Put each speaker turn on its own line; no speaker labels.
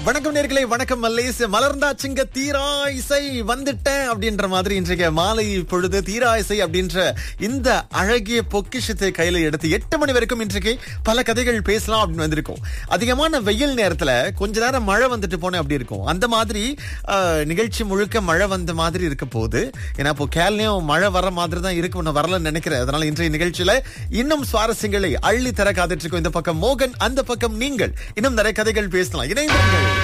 வணக்கம் நேர்களே வணக்கம் மல்லேஸ் மலர்ந்தாச்சுங்க தீரா இசை வந்துட்டேன் அப்படின்ற மாதிரி இன்றைக்கு மாலை பொழுது தீரா இசை அப்படின்ற இந்த அழகிய பொக்கிஷத்தை கையில எடுத்து எட்டு மணி வரைக்கும் இன்றைக்கு பல கதைகள் பேசலாம் அப்படின்னு வந்திருக்கோம் அதிகமான வெயில் நேரத்துல கொஞ்ச நேரம் மழை வந்துட்டு போனேன் அப்படி இருக்கும் அந்த மாதிரி ஆஹ், நிகழ்ச்சி முழுக்க மழை வந்த மாதிரி இருக்க போகுது ஏன்னா இப்போ கேரளையும் மழை வர மாதிரி தான் இருக்கு ஒன்று வரலன்னு நினைக்கிறேன் அதனால இன்றைய நிகழ்ச்சியில இன்னும் சுவாரஸ்யங்களை அள்ளி தர காத்துட்டு இருக்கோம் இந்த பக்கம் மோகன் அந்த பக்கம் நீங்கள் இன்னும் நிறைய கதைகள் பேசலாம் இணைந்தீர்கள்